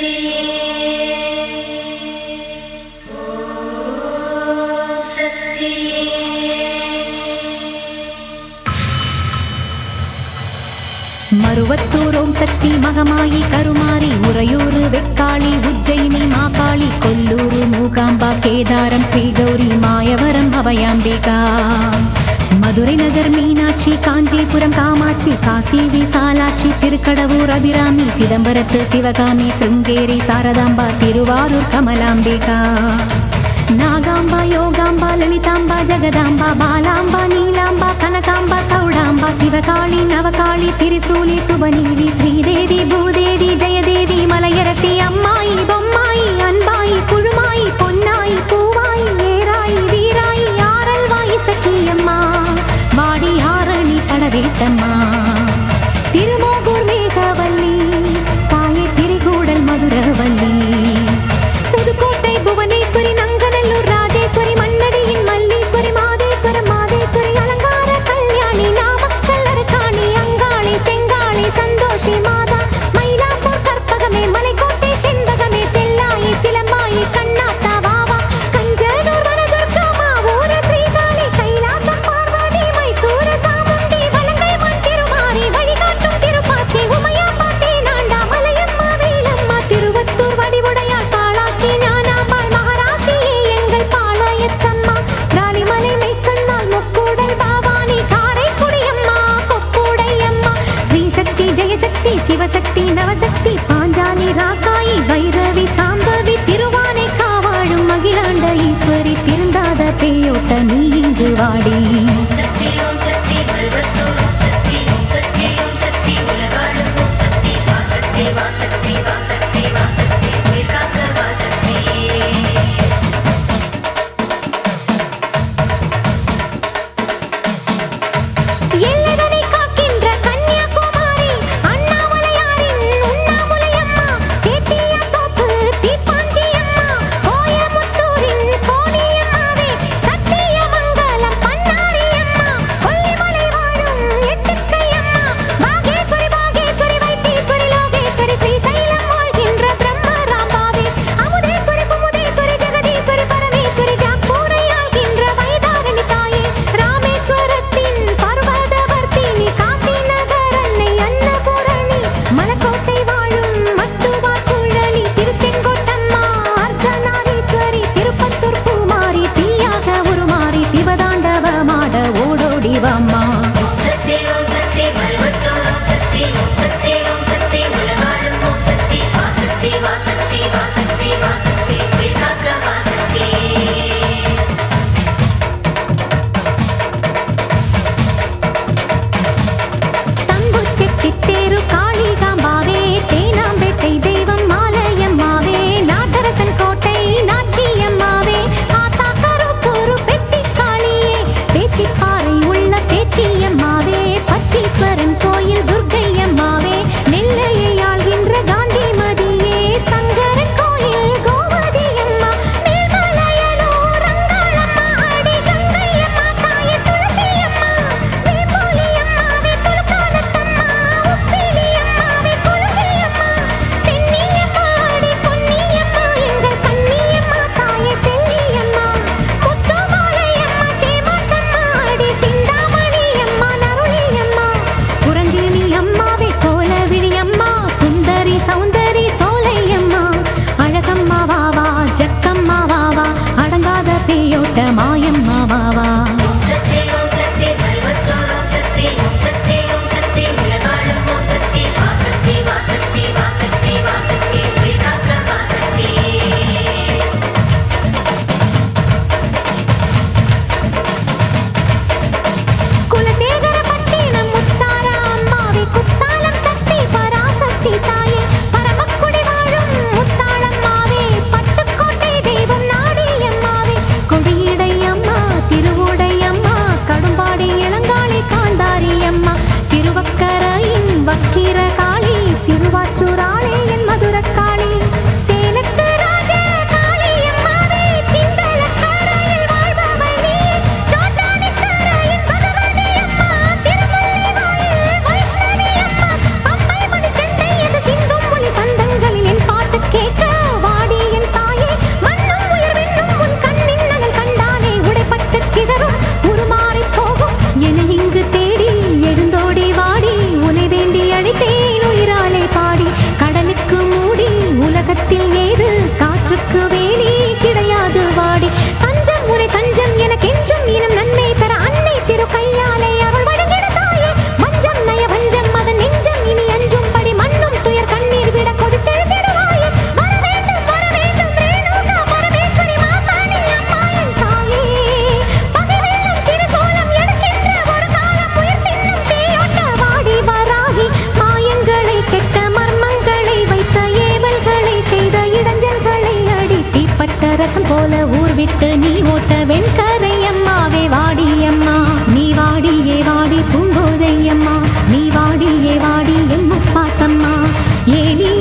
மருவத்தூர் ஓம் சக்தி மகமாயி கருமாரி உறையூரு வெக்காளி உஜ்ஜயினி மாகாளி கொல்லூரு மூகாம்பா கேதாரம் ஸ்ரீகௌரி மாயவரம் அபயாம்பிகா மதுரை நகர் மீனாட்சி காஞ்சிபுரம் காமாட்சி காசி விசாலாட்சி திருக்கடவூர் அபிராமி சிதம்பரத்து சிவகாமி சிருங்கேரி சாரதாம்பா திருவாரூர் கமலாம்பிகா நாகாம்பா யோகாம்பா லலிதாம்பா ஜெகதாம்பா பாலாம்பா நீலாம்பா கனகாம்பா சௌடாம்பா சிவகாளி நவகாளி திரிசூலி சுபநீதி ஸ்ரீதேவி பூதேவி ஜெயதேவி மலையரசி அம்மாயி பொம்மாயி அன்பாயி குழுமாயி பொன்னாயி பூவாயி ஏராயி வீராயி ஆரல்வாயி சக்கியம்மா வாடி ஆரணி படவேட்டம்மா திருமோகூர் மேகவல்லி தாயை திரிகூடல் மதுரவல்லி புதுக்கோட்டை புவனேஸ்வரி நங்கநல்லூர் ராஜேஸ்வரி மண்ணடியின் மல்லீஸ்வரி மாதேஸ்வரம் மாதேஸ்வரி அலங்கார கல்யாணி நாமக்கல் அரக்காணி அங்காளி செங்காளி சந்தோஷி மாதா மயிலாப்பூர் கற்பகமே மலைக்கோட்டை செண்பகமே செல்லாயி சிலம்பாயி கண்ணாத்தா வாவா கஞ்சனூர் வனதுர்கா மாவூர ஸ்ரீகாளி கைலாசம் பார்வதி மைசூர சாமுண்டி வலங்கை மண் திருமாரி வழிகாட்டும் திருப்பாச்சி உமையாம்பா தேனாண்டா மலையம்மா வேலம்மா திருவத்தூர் வடிவுடையாள் காளாஸ்தி ஞானாம்பாள் மகாராசியே எங்கள் பாளையத்தம்மா ராணிமலை மெய்க்கண்ணால் முக்கூடல் பாவானி காரைக்குடியம்மா கொக்கூடையம்மா ஸ்ரீசக்தி ஜெயசக்தி சிவசக்தி நவசக்தி பாஞ்சாலி ராக்காயி பைரவி சாம்பவி திருவானை காவாழும் மகிழாண்ட ஈஸ்வரி திருந்தாத பேயோட்ட நீ இங்கு வாடி சக்தி ஓம் சக்தி மருவத்தூர் ஓம் சக்தி ஓம் சக்தி ஓம் சக்தி உலகாடும் ஓம் சக்தி வாசக்தி வாசக்தி வாசக்தி வாசக்தி உயிர் காக்க வாசக்தி எல்லைதனை காக்கின்ற கன்னியாகுமாரி அண்ணாமலையாரின் உண்ணாமுலையம்மா சேத்தி போல ஊர் விட்டு நீ ஓட்ட வெண்கரை அம்மாவே வாடி அம்மா நீ வாடியே வாடி பூங்கோதை அம்மா நீ வாடியே வாடி எம்முப்பாத்தம்மா ஏனி